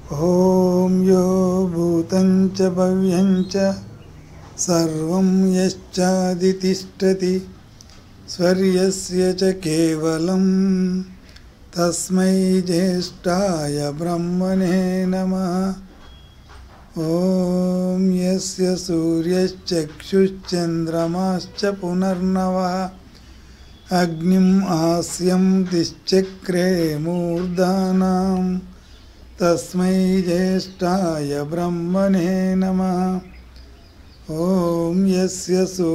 ॐ यो भूतं च भव्यं च सर्वं यश्चादितिष्ठति स्वर्यस्य च केवलं तस्मै ज्येष्ठाय ब्रह्मणे नमः ॐ यस्य सूर्यश्चक्षुश्चन्द्रमाश्च पुनर्नवः अग्निम् आस्यं दिश्चक्रे मूर्धानां तस्मै ज्येष्ठाय ब्रह्मणे नमः ॐ यस्य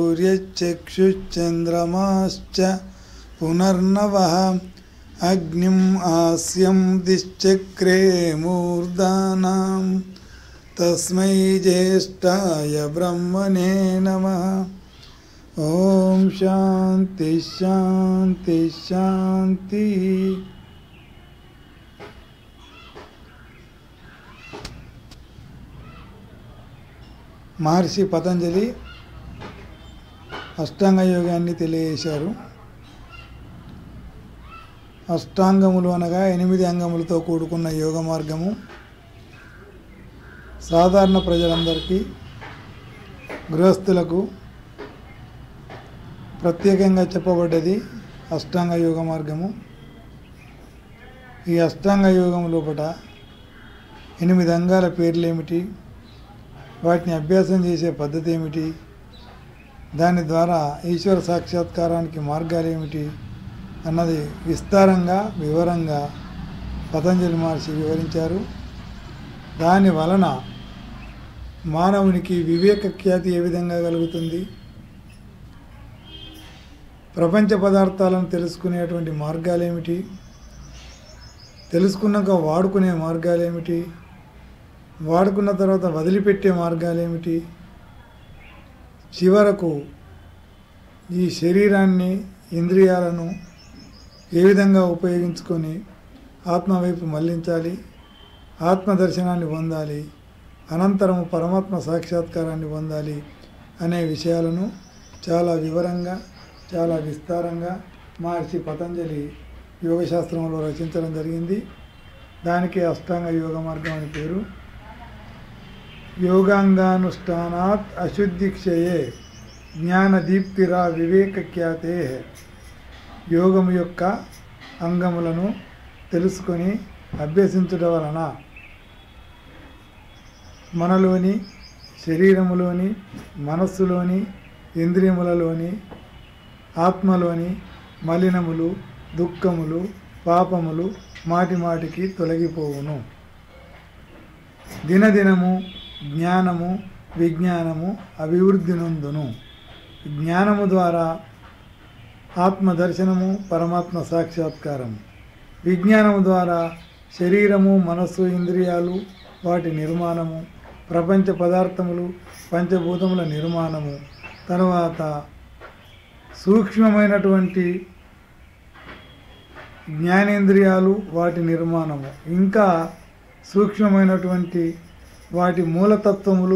सूर्यश्चक्षुश्चन्द्रमाश्च पुनर्नवः अग्निम् आस्यं दिश्चक्रे मूर्धानां तस्मै ज्येष्ठाय ब्रह्मणे नमः ॐ शान्ति शान्ति शान्तिः మహర్షి పతంజలి అష్టాంగ యోగాన్ని తెలియజేశారు అష్టాంగములు అనగా ఎనిమిది అంగములతో కూడుకున్న యోగ మార్గము సాధారణ ప్రజలందరికీ గృహస్థులకు ప్రత్యేకంగా చెప్పబడ్డది అష్టాంగ యోగ మార్గము ఈ అష్టాంగ యోగం లోపల ఎనిమిది అంగాల పేర్లు ఏమిటి వాటిని అభ్యాసం చేసే పద్ధతి ఏమిటి దాని ద్వారా ఈశ్వర సాక్షాత్కారానికి మార్గాలు ఏమిటి అన్నది విస్తారంగా వివరంగా పతంజలి మహర్షి వివరించారు దాని వలన మానవునికి వివేక ఖ్యాతి ఏ విధంగా కలుగుతుంది ప్రపంచ పదార్థాలను తెలుసుకునేటువంటి మార్గాలు ఏమిటి తెలుసుకున్నాక వాడుకునే మార్గాలు ఏమిటి వాడుకున్న తర్వాత వదిలిపెట్టే మార్గాలు ఏమిటి చివరకు ఈ శరీరాన్ని ఇంద్రియాలను ఏ విధంగా ఉపయోగించుకొని ఆత్మ వైపు మళ్లించాలి ఆత్మ దర్శనాన్ని పొందాలి అనంతరము పరమాత్మ సాక్షాత్కారాన్ని పొందాలి అనే విషయాలను చాలా వివరంగా చాలా విస్తారంగా మహర్షి పతంజలి యోగశాస్త్రంలో రచించడం జరిగింది దానికి అష్టాంగ యోగ మార్గం అని పేరు యోగాంగానుష్ఠానాత్ అశుద్ధిక్షయే జ్ఞానదీప్తిరా వివేక ఖ్యాతే యోగము యొక్క అంగములను తెలుసుకొని అభ్యసించడం వలన మనలోని శరీరములోని మనస్సులోని ఇంద్రియములలోని ఆత్మలోని మలినములు దుఃఖములు పాపములు మాటి మాటికి తొలగిపోవును దినదినము జ్ఞానము విజ్ఞానము అభివృద్ధి నందును జ్ఞానము ద్వారా ఆత్మ దర్శనము పరమాత్మ సాక్షాత్కారము విజ్ఞానము ద్వారా శరీరము మనస్సు ఇంద్రియాలు వాటి నిర్మాణము ప్రపంచ పదార్థములు పంచభూతముల నిర్మాణము తర్వాత సూక్ష్మమైనటువంటి జ్ఞానేంద్రియాలు వాటి నిర్మాణము ఇంకా సూక్ష్మమైనటువంటి వాటి మూలతత్వములు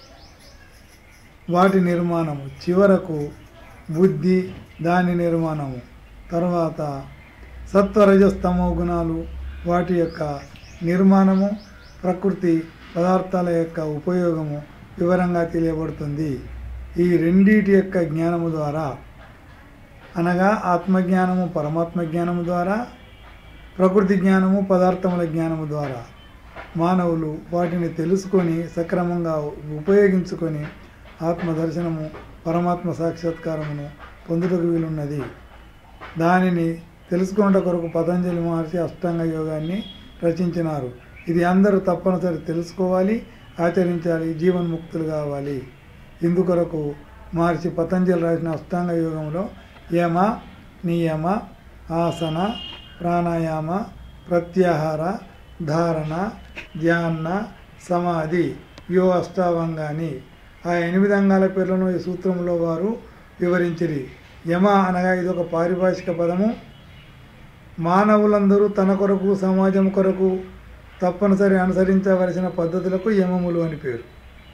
వాటి నిర్మాణము చివరకు బుద్ధి దాని నిర్మాణము తర్వాత సత్వరజస్తమో గుణాలు వాటి యొక్క నిర్మాణము ప్రకృతి పదార్థాల యొక్క ఉపయోగము వివరంగా తెలియబడుతుంది ఈ రెండిటి యొక్క జ్ఞానము ద్వారా అనగా ఆత్మజ్ఞానము పరమాత్మ జ్ఞానము ద్వారా ప్రకృతి జ్ఞానము పదార్థముల జ్ఞానము ద్వారా మానవులు వాటిని తెలుసుకొని సక్రమంగా ఉపయోగించుకొని ఆత్మ దర్శనము పరమాత్మ సాక్షాత్కారమును పొందుటకు వీలున్నది దానిని తెలుసుకున్న కొరకు పతంజలి మహర్షి అష్టాంగ యోగాన్ని రచించినారు ఇది అందరూ తప్పనిసరి తెలుసుకోవాలి ఆచరించాలి జీవన్ముక్తులు కావాలి ఇందుకొరకు మహర్షి పతంజలి రాసిన అష్టాంగ యోగంలో యమ నియమ ఆసన ప్రాణాయామ ప్రత్యాహార ధారణ ధ్యాన సమాధి యో అష్టావంగాని ఆ ఎనిమిది అంగాల పేర్లను ఈ సూత్రంలో వారు వివరించిరి యమ అనగా ఇది ఒక పారిభాషిక పదము మానవులందరూ తన కొరకు సమాజం కొరకు తప్పనిసరి అనుసరించవలసిన పద్ధతులకు యమములు అని పేరు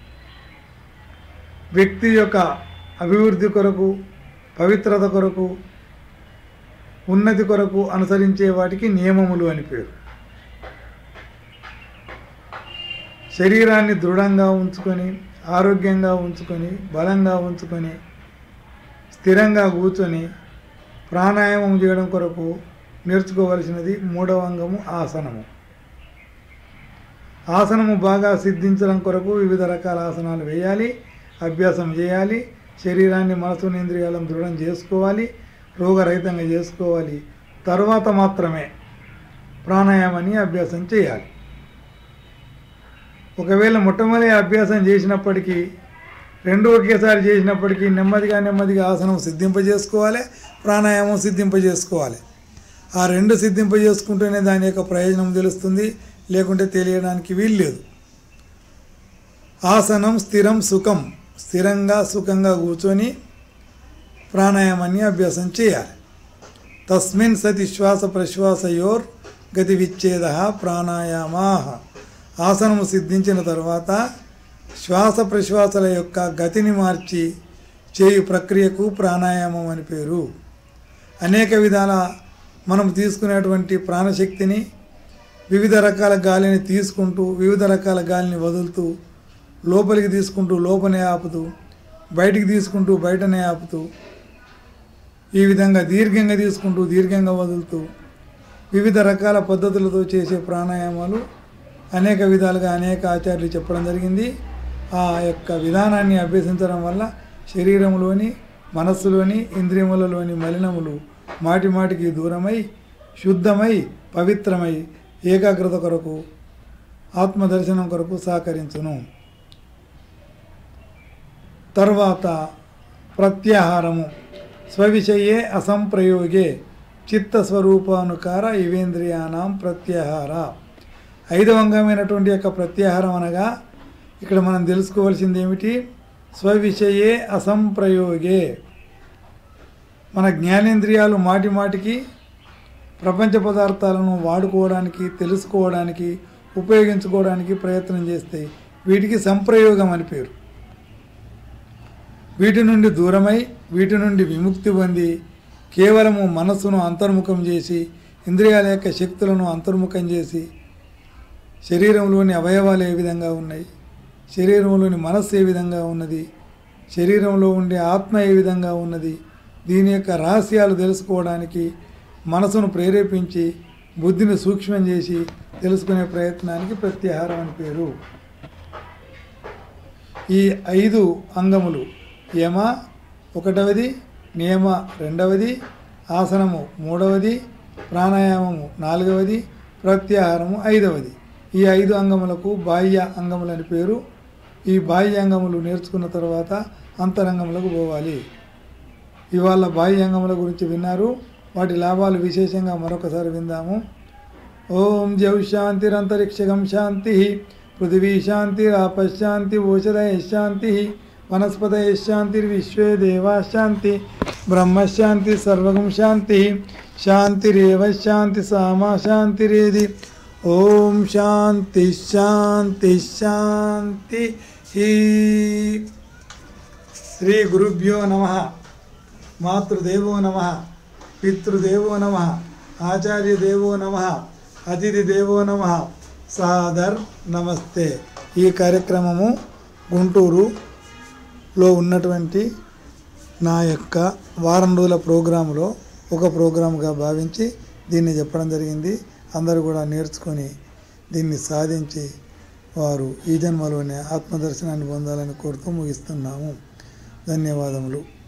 వ్యక్తి యొక్క అభివృద్ధి కొరకు పవిత్రత కొరకు ఉన్నతి కొరకు అనుసరించే వాటికి నియమములు అని పేరు శరీరాన్ని దృఢంగా ఉంచుకొని ఆరోగ్యంగా ఉంచుకొని బలంగా ఉంచుకొని స్థిరంగా కూర్చొని ప్రాణాయామం చేయడం కొరకు నేర్చుకోవలసినది మూడవ అంగము ఆసనము ఆసనము బాగా సిద్ధించడం కొరకు వివిధ రకాల ఆసనాలు వేయాలి అభ్యాసం చేయాలి శరీరాన్ని మనసుని ఇంద్రియాలను దృఢం చేసుకోవాలి రోగరహితంగా చేసుకోవాలి తర్వాత మాత్రమే ప్రాణాయామాన్ని అభ్యాసం చేయాలి ఒకవేళ మొట్టమొదటి అభ్యాసం చేసినప్పటికీ రెండు ఒకేసారి చేసినప్పటికీ నెమ్మదిగా నెమ్మదిగా ఆసనం సిద్ధింపజేసుకోవాలి ప్రాణాయామం సిద్ధింపజేసుకోవాలి ఆ రెండు సిద్ధింపజేసుకుంటేనే దాని యొక్క ప్రయోజనం తెలుస్తుంది లేకుంటే తెలియడానికి వీలు లేదు ఆసనం స్థిరం సుఖం స్థిరంగా సుఖంగా కూర్చొని ప్రాణాయామాన్ని అభ్యాసం చేయాలి తస్మిన్ సతి శ్వాస ప్రశ్వాసయోర్ గతి విచ్ఛేద ప్రాణాయామా ఆసనము సిద్ధించిన తర్వాత శ్వాస ప్రశ్వాసల యొక్క గతిని మార్చి చేయు ప్రక్రియకు ప్రాణాయామం అని పేరు అనేక విధాల మనం తీసుకునేటువంటి ప్రాణశక్తిని వివిధ రకాల గాలిని తీసుకుంటూ వివిధ రకాల గాలిని వదులుతూ లోపలికి తీసుకుంటూ లోపనే ఆపుతూ బయటికి తీసుకుంటూ బయటనే ఆపుతూ ఈ విధంగా దీర్ఘంగా తీసుకుంటూ దీర్ఘంగా వదులుతూ వివిధ రకాల పద్ధతులతో చేసే ప్రాణాయామాలు అనేక విధాలుగా అనేక ఆచార్యులు చెప్పడం జరిగింది ఆ యొక్క విధానాన్ని అభ్యసించడం వల్ల శరీరంలోని మనస్సులోని ఇంద్రియములలోని మలినములు మాటి మాటికి దూరమై శుద్ధమై పవిత్రమై ఏకాగ్రత కొరకు ఆత్మదర్శనం కొరకు సహకరించును తర్వాత ప్రత్యాహారము స్వవిషయే అసంప్రయోగే చిత్తస్వరూపానుకార ఇవేంద్రియానాం ప్రత్యాహార ఐదవ అంగమైనటువంటి యొక్క ప్రత్యాహారం అనగా ఇక్కడ మనం తెలుసుకోవాల్సింది ఏమిటి స్వవిషయే అసంప్రయోగే మన జ్ఞానేంద్రియాలు మాటి మాటికి ప్రపంచ పదార్థాలను వాడుకోవడానికి తెలుసుకోవడానికి ఉపయోగించుకోవడానికి ప్రయత్నం చేస్తాయి వీటికి సంప్రయోగం అని పేరు వీటి నుండి దూరమై వీటి నుండి విముక్తి పొంది కేవలము మనస్సును అంతర్ముఖం చేసి ఇంద్రియాల యొక్క శక్తులను అంతర్ముఖం చేసి శరీరంలోని అవయవాలు ఏ విధంగా ఉన్నాయి శరీరంలోని మనస్సు ఏ విధంగా ఉన్నది శరీరంలో ఉండే ఆత్మ ఏ విధంగా ఉన్నది దీని యొక్క రహస్యాలు తెలుసుకోవడానికి మనసును ప్రేరేపించి బుద్ధిని సూక్ష్మం చేసి తెలుసుకునే ప్రయత్నానికి ప్రత్యాహారం అని పేరు ఈ ఐదు అంగములు యమ ఒకటవది నియమ రెండవది ఆసనము మూడవది ప్రాణాయామము నాలుగవది ప్రత్యాహారము ఐదవది ఈ ఐదు అంగములకు బాహ్య అంగములు అని పేరు ఈ బాహ్య అంగములు నేర్చుకున్న తర్వాత అంతరంగములకు పోవాలి ఇవాళ బాహ్య అంగముల గురించి విన్నారు వాటి లాభాలు విశేషంగా మరొకసారి విందాము ఓం జౌ శాంతిరంతరిక్షగం శాంతి పృథివీ శాంతిరాపశాంతి ఓషధయ శాంతి వనస్పతయ శాంతిర్విశ్వే దేవా శాంతి బ్రహ్మశాంతి సర్వగం శాంతి శాంతిరేవ శాంతి సామా శాంతిరేది ఓం శాంతి శాంతి శాంతి శ్రీ గురుభ్యో నమ మాతృదేవో నమ పితృదేవో నమ ఆచార్యదేవో నమ అతిథి దేవో నమ సాదర్ నమస్తే ఈ కార్యక్రమము గుంటూరులో ఉన్నటువంటి నా యొక్క వారం రోజుల ప్రోగ్రాంలో ఒక ప్రోగ్రాంగా భావించి దీన్ని చెప్పడం జరిగింది అందరూ కూడా నేర్చుకొని దీన్ని సాధించి వారు ఈ జన్మలోనే ఆత్మదర్శనాన్ని పొందాలని కోరుతూ ముగిస్తున్నాము ధన్యవాదములు